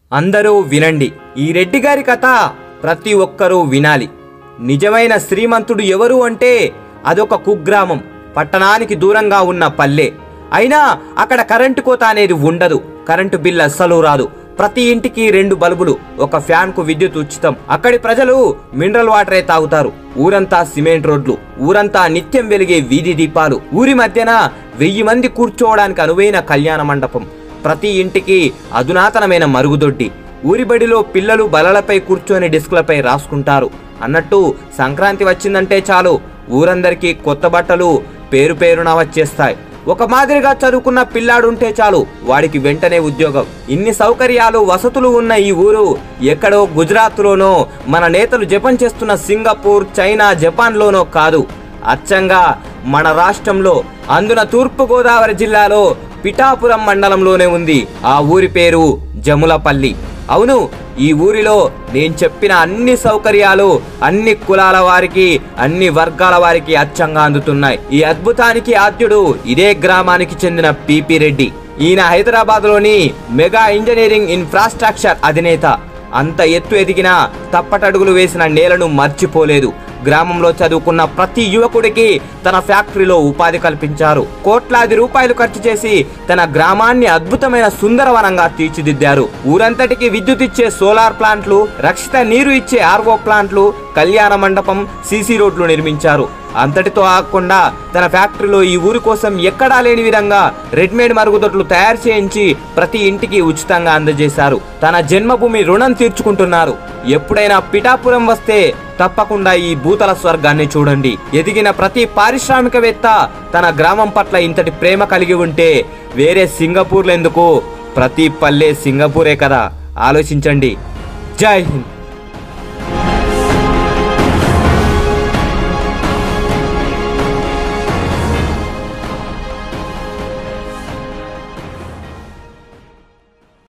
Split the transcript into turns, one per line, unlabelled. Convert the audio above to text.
అందరూ వినండి ఈ రెడ్డి గారి కథ ప్రతి ఒక్కరూ వినాలి నిజమైన శ్రీమంతుడు ఎవరు అంటే అదొక కుగ్రామం పట్టణానికి దూరంగా ఉన్న పల్లె అయినా అక్కడ కరెంటు కోత అనేది ఉండదు కరెంటు బిల్ అస్సలు రాదు ప్రతి ఇంటికి రెండు బల్బులు ఒక ఫ్యాన్ కు విద్యుత్ ఉచితం అక్కడి ప్రజలు మినరల్ వాటరే తాగుతారు ఊరంతా సిమెంట్ రోడ్లు ఊరంతా నిత్యం వెలిగే వీధి దీపాలు ఊరి మధ్యన వెయ్యి మంది కూర్చోవడానికి అనువైన కళ్యాణ మండపం ప్రతి ఇంటికి అధునాతనమైన మరుగుదొడ్డి ఊరి బడిలో పిల్లలు బలలపై కూర్చొని డిస్కులపై రాసుకుంటారు అన్నట్టు సంక్రాంతి వచ్చిందంటే చాలు ఊరందరికీ కొత్త బట్టలు పేరు పేరున వచ్చేస్తాయి ఒక మాదిరిగా చదువుకున్న పిల్లాడుంటే చాలు వాడికి వెంటనే ఉద్యోగం ఇన్ని సౌకర్యాలు వసతులు ఉన్న ఈ ఊరు ఎక్కడో గుజరాత్లోనో మన నేతలు జపం చేస్తున్న సింగపూర్ చైనా జపాన్లోనో కాదు అచ్చంగా మన రాష్ట్రంలో అందున తూర్పు గోదావరి జిల్లాలో పిఠాపురం మండలంలోనే ఉంది ఆ ఊరి పేరు జములపల్లి అవును ఈ ఊరిలో నేను చెప్పిన అన్ని సౌకర్యాలు అన్ని కులాల వారికి అన్ని వర్గాల వారికి అచ్చంగా అందుతున్నాయి ఈ అద్భుతానికి ఆద్యుడు ఇదే గ్రామానికి చెందిన పిపి రెడ్డి ఈయన హైదరాబాద్లోని మెగా ఇంజనీరింగ్ ఇన్ఫ్రాస్ట్రక్చర్ అధినేత అంత ఎత్తు ఎదిగినా తప్పటడుగులు వేసిన నేలను మర్చిపోలేదు గ్రామంలో చదువుకున్న ప్రతి యువకుడికి తన ఫ్యాక్టరీలో ఉపాధి కల్పించారు కోట్లాది రూపాయలు ఖర్చు చేసి తన గ్రామాన్ని అద్భుతమైన సుందరవనంగా తీర్చిదిద్దారు ఊరంతటికి విద్యుత్ ఇచ్చే సోలార్ ప్లాంట్లు రక్షిత నీరు ఇచ్చే ఆర్వో ప్లాంట్లు కళ్యాణ మండపం సీసీ రోడ్లు నిర్మించారు అంతటితో ఆగకుండా తన ఫ్యాక్టరీలో ఈ ఊరి కోసం ఎక్కడా లేని విధంగా రెడ్మేడ్ మరుగుదొడ్లు తయారు చేయించి ప్రతి ఇంటికి ఉచితంగా అందజేశారు తన జన్మభూమి రుణం తీర్చుకుంటున్నారు ఎప్పుడైనా పిఠాపురం వస్తే తప్పకుండా ఈ భూతల స్వర్గాన్ని చూడండి ఎదిగిన ప్రతి పారిశ్రామికవేత్త తన గ్రామం పట్ల ఇంతటి ప్రేమ కలిగి ఉంటే వేరే సింగపూర్లు ఎందుకు ప్రతి పల్లె సింగపూరే కదా ఆలోచించండి జై హింద్